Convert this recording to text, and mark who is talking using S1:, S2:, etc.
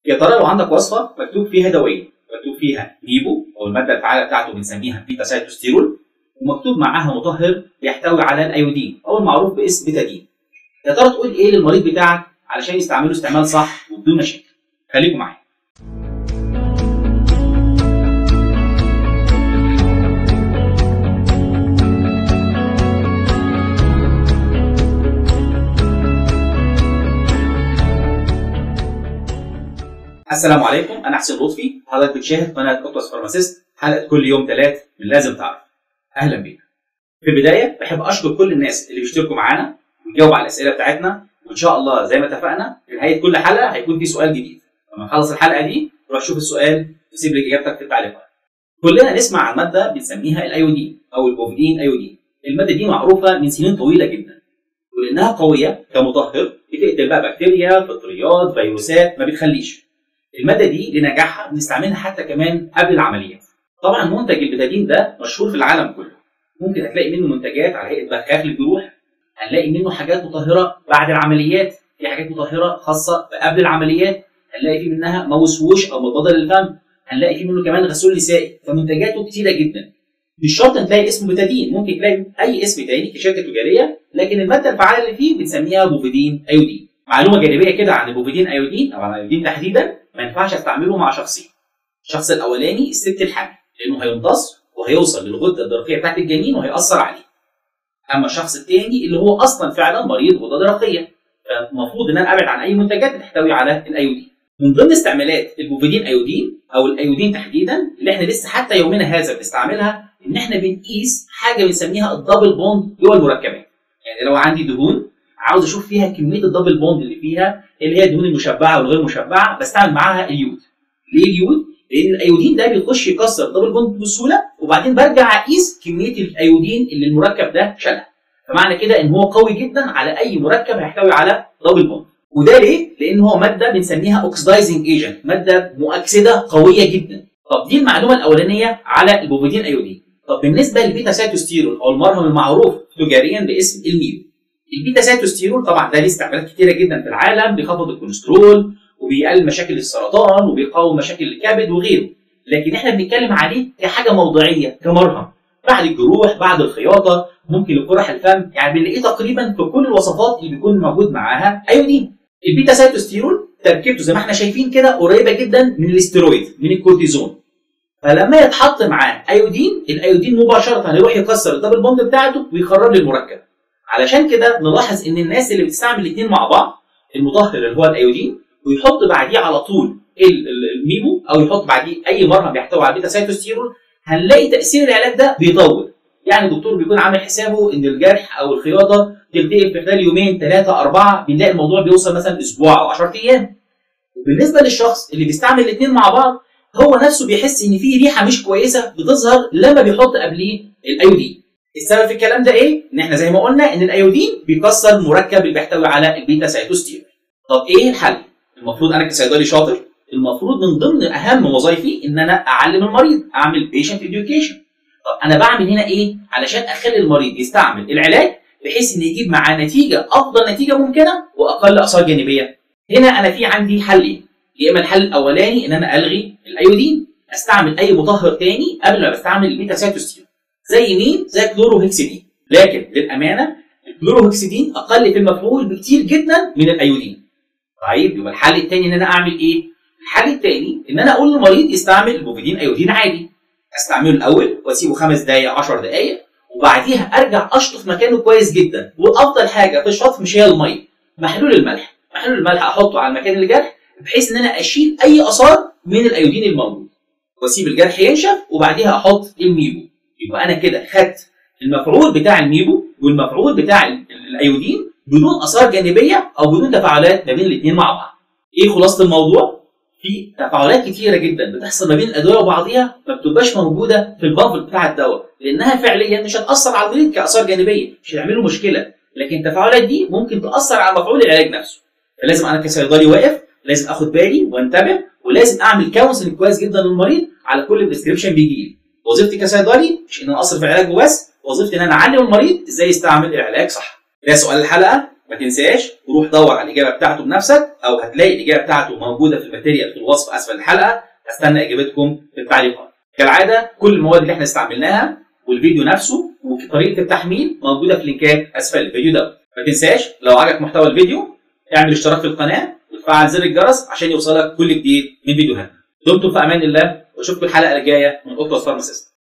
S1: يا ترى لو عندك وصفه مكتوب فيها دواء مكتوب فيها نيبو او الماده الفعاله بتاعته بنسميها بيتا سايتوستيرول ومكتوب معاها مطهر بيحتوي على الايودين او المعروف باسم بيتادين يا ترى تقول ايه للمريض بتاعك علشان يستعمله استعمال صح وبدون مشاكل خليكم معايا السلام عليكم انا حسين لطفي حضرتك بتشاهد قناه اوتوس فارماسيست حلقه كل يوم ثلاث من لازم تعرف اهلا بيك في البدايه بحب اشكر كل الناس اللي بيشتركوا معانا ويجاوبوا على الاسئله بتاعتنا وان شاء الله زي ما اتفقنا في نهايه كل حلقه هيكون في سؤال جديد لما نخلص الحلقه دي روح شوف السؤال وسيب لي اجابتك في التعليقات كلنا نسمع عن ماده بنسميها الايودين او البوفيدين ايودين الماده دي معروفه من سنين طويله جدا ولانها قويه كمطهر بتقتل بقى بكتيريا فطريات فيروسات ما بتخليش الماده دي لنجاحها بنستعملها حتى كمان قبل العمليات طبعا منتج البتادين ده مشهور في العالم كله ممكن هتلاقي منه منتجات على هيئه بخاخ للجروح هنلاقي منه حاجات مطهره بعد العمليات في حاجات مطهره خاصه قبل العمليات هنلاقي في منها ماوس ووش او مضاد للفم هنلاقي في منه كمان غسول نسائي فمنتجاته كتيره جدا مش شرط نلاقي اسمه بتادين ممكن تلاقي اي اسم تاني كشركه تجاريه لكن الماده الفعاله اللي فيه بنسميها بوفيدين ايودين معلومه جانبيه كده عن البوفيدين ايودين او عن الايودين تحديدا ما ينفعش استعمله مع شخصين الشخص الاولاني الست الحامل لانه هيمتص وهيوصل للغده الدرقيه بتاعت الجنين وهيأثر عليه اما الشخص الثاني اللي هو اصلا فعلا مريض غده درقيه فالمفروض ان انا ابعد عن اي منتجات بتحتوي على الايودين من ضمن استعمالات البوفيدين ايودين او الايودين تحديدا اللي احنا لسه حتى يومنا هذا بنستعملها ان احنا بنقيس حاجه بنسميها الدبل بوند جوه المركبات يعني لو عندي دهون عاوز اشوف فيها كميه الدبل بوند اللي فيها اللي هي الدهون المشبعه والغير مشبعه بستعمل معاها اليود ليه اليود؟ لان الايودين ده بيخش يكسر الدبل بوند بسهوله وبعدين برجع اقيس كميه الايودين اللي المركب ده شالها فمعنى كده ان هو قوي جدا على اي مركب هيحتوي على دبل بوند وده ليه؟ لان هو ماده بنسميها اوكسدايزنج ايجنت ماده مؤكسده قويه جدا طب دي المعلومه الاولانيه على البوفيدين ايودين طب بالنسبه للبيتا سايتوستيرول او المرهم المعروف تجاريا باسم الميو البيتا سايتوستيرول طبعا ده ليه استعمالات كتيره جدا في العالم بيخفض الكوليسترول وبيقلل مشاكل السرطان وبيقاوم مشاكل الكبد وغيره لكن احنا بنتكلم عليه كحاجه موضعيه كمرهم بعد الجروح بعد الخياطه ممكن لقرح الفم يعني بنلاقيه تقريبا في كل الوصفات اللي بيكون موجود معاها ايودين البيتا سايتوستيرول تركيبته زي ما احنا شايفين كده قريبه جدا من الاسترويد من الكورتيزون فلما يتحط معاه ايودين الايودين مباشره هيروح يكسر الدبل بوند بتاعته ويخرج لي المركب علشان كده نلاحظ ان الناس اللي بتستعمل الاثنين مع بعض المطهر اللي هو الايودين ويحط بعديه على طول الميمو او يحط بعديه اي مرهم بيحتوي على بيتا سايتوستيرول هنلاقي تاثير العلاج ده بيطول يعني الدكتور بيكون عامل حسابه ان الجرح او الخياطه تلتئم في خلال يومين ثلاثه اربعه بنلاقي الموضوع بيوصل مثلا اسبوع او 10 ايام وبالنسبه للشخص اللي بيستعمل الاثنين مع بعض هو نفسه بيحس ان في ريحه مش كويسه بتظهر لما بيحط قبليه الايودين السبب في الكلام ده ايه؟ ان احنا زي ما قلنا ان الايودين بيكسر المركب اللي بيحتوي على البيتا سايتوستيرول. طب ايه الحل؟ المفروض انا كصيدلي شاطر المفروض من ضمن اهم وظائفي ان انا اعلم المريض اعمل بيشنت اديوكيشن. طب انا بعمل هنا ايه؟ علشان اخلي المريض يستعمل العلاج بحيث ان يجيب معاه نتيجه افضل نتيجه ممكنه واقل اثار جانبيه. هنا انا في عندي حلين يا اما الحل الاولاني ان انا الغي الايودين استعمل اي مطهر تاني قبل ما بستعمل البيتا سايتوستيرول. زي مين؟ زي كلوروهكسيدين لكن للامانه الكلوروهكسيدين اقل في المفعول بكتير جدا من الايودين. طيب يبقى الحل الثاني ان انا اعمل ايه؟ الحل الثاني ان انا اقول للمريض يستعمل البوفيدين ايودين عادي. استعمله الاول واسيبه خمس دقائق 10 دقائق وبعديها ارجع اشطف مكانه كويس جدا وافضل حاجه في الشطف مش هي الميه محلول الملح محلول الملح احطه على مكان الجرح بحيث ان انا اشيل اي اثار من الايودين الموجود واسيب الجرح ينشف وبعديها احط الميبو يبقى انا كده خدت المفعول بتاع الميبو والمفعول بتاع الايودين بدون اثار جانبيه او بدون تفاعلات ما بين الاثنين مع بعض. ايه خلاصه الموضوع؟ في تفاعلات كتيره جدا بتحصل ما بين الادويه وبعضها ما بتبقاش موجوده في البافل بتاع الدواء لانها فعليا مش هتاثر على المريض كاثار جانبيه مش هتعمل له مشكله لكن التفاعلات دي ممكن تاثر على مفعول العلاج نفسه فلازم انا كصيدلي واقف لازم اخد بالي وانتبه ولازم اعمل كونسلنج كويس جدا للمريض على كل بريسكريبشن بيجي لي وظيفتي كصيدلي مش ان انا اصرف العلاج وبس وظيفتي ان انا اعلم المريض ازاي يستعمل العلاج صح ده سؤال الحلقه ما تنساش روح دور على الاجابه بتاعته بنفسك او هتلاقي الاجابه بتاعته موجوده في الماتيريال في الوصف اسفل الحلقه هستنى اجابتكم في التعليقات كالعاده كل المواد اللي احنا استعملناها والفيديو نفسه وطريقه التحميل موجوده في لينكات اسفل الفيديو ده ما تنساش لو عجبك محتوى الفيديو اعمل اشتراك في القناه وتفعل زر الجرس عشان يوصلك كل جديد من فيديوهاتنا دمتم في امان الله واشوفكم الحلقه الجايه من اوتلاس فارماسيست